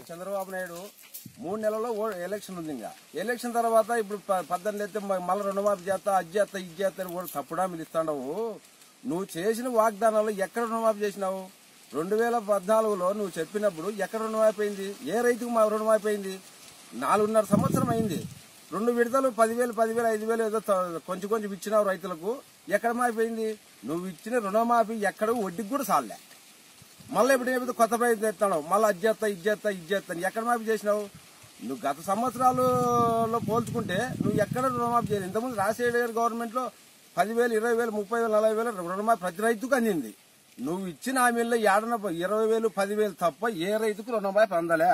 చంద్రబాబు నాయుడు మూడు నెలల్లో ఓ- ఎలక్షన్ ఉంది ఇంకా ఎలక్షన్ తర్వాత ఇప్పుడు ప- పద్దెనిమిది అయితే మ- మళ్ళీ రుణమాఫీ చేస్తా అది చేస్తా ఇది చేస్తా అని కూడా తప్పుడా మీరు ఇస్తాండవు నువ్వు చేసిన వాగ్దానాలు ఎక్కడ రుణమాఫీ చేసినావు రెండు వేల పద్నాలుగులో నువ్వు చెప్పినప్పుడు ఎక్కడ రుణమాఫీ అయింది ఏ రైతుకు మా రుణమాఫీ అయింది నాలుగున్నర సంవత్సరం అయింది రెండు విడతలు పదివేలు పదివేలు ఐదు వేలు ఏదో త- కొంచెం కొంచెం ఇచ్చినావు రైతులకు ఎక్కడ మాఫీ నువ్వు ఇచ్చిన రుణమాఫీ ఎక్కడ వడ్డీకి కూడా సాలే మళ్ళీ ఇప్పుడు ఏమైతే కొత్త ప్రయత్నం ఎత్తాడు మళ్ళీ అది చేస్తా ఇది చేస్తా ఇది చేస్తా ఎక్కడ మాఫీ చేసినావు నువ్వు గత సంవత్సరాలలో పోల్చుకుంటే నువ్వు ఎక్కడ రుణమాఫీ చేయలేదు ఇంతకుముందు రాజశేఖర గారి గవర్నమెంట్ లో పదివేలు ఇరవై వేలు ముప్పై వేలు నలభై వేలు రుణమాఫీ ప్రతి రైతుకు అందింది నువ్వు ఇచ్చిన హామీల్లో ఏడన ఇరవై వేలు పదివేలు తప్ప ఏ రైతుకు రుణమాఫీ అందలే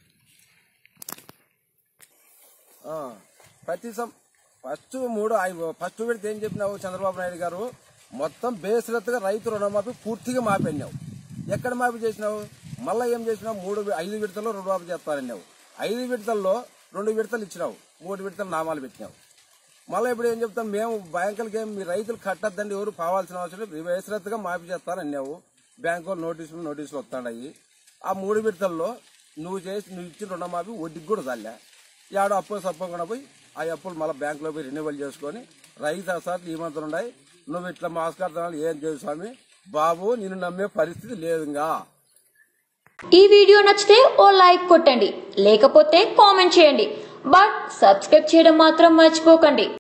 ఆ, ప్రతి సం ఫస్ట్ మూడు ఐ- ఫస్ట్ విడత ఏం చెప్పినావు చంద్రబాబు నాయుడు గారు మొత్తం బేసిరత్తుగా రైతు రుణమాఫీ పూర్తిగా మాపన్నావు ఎక్కడ మాఫీ చేసినావు మళ్ళీ ఏం చేసినావు మూడు వి- ఐదు విడతల్లో రుణమాఫీ చేస్తారన్నావు ఐదు విడతల్లో రెండు విడతలు ఇచ్చినావు మూడు విడతలు నామాలు పెట్టినావు మళ్ళీ ఇప్పుడు ఏం చెప్తాం మేము బ్యాంకులకి ఏం మీ రైతులు కట్టద్దండి ఎవరు పావాల్సిన అవసరం లేదు బేసిరత్తుగా మాఫీ చేస్తారన్నావు బ్యాంకు నోటీసులు నోటీసులు వస్తాయి ఆ మూడు విడతల్లో నువ్వు చేసి నువ్వు ఇచ్చిన రుణమాఫీ వడ్డీకి కూడా చల్లే ఏడో అప్పులు సప్పకుండా పోయి ఆ అప్పులు మళ్ళీ బ్యాంకులో పోయి రెన్యువల్ చేసుకొని రైతు సార్లు ఈ మంత్రం ఉన్నాయి నువ్వు ఇట్లా మాస్కాడుతున్నావు ఏం చేయదు స్వామి బాబు నిన్ను నమ్మే పరిస్థితి లేదుగా ఈ వీడియో నచ్చితే ఓ లైక్ కొట్టండి లేకపోతే కామెంట్ చేయండి బట్ సబ్స్క్రైబ్ చేయడం మాత్రం మర్చిపోకండి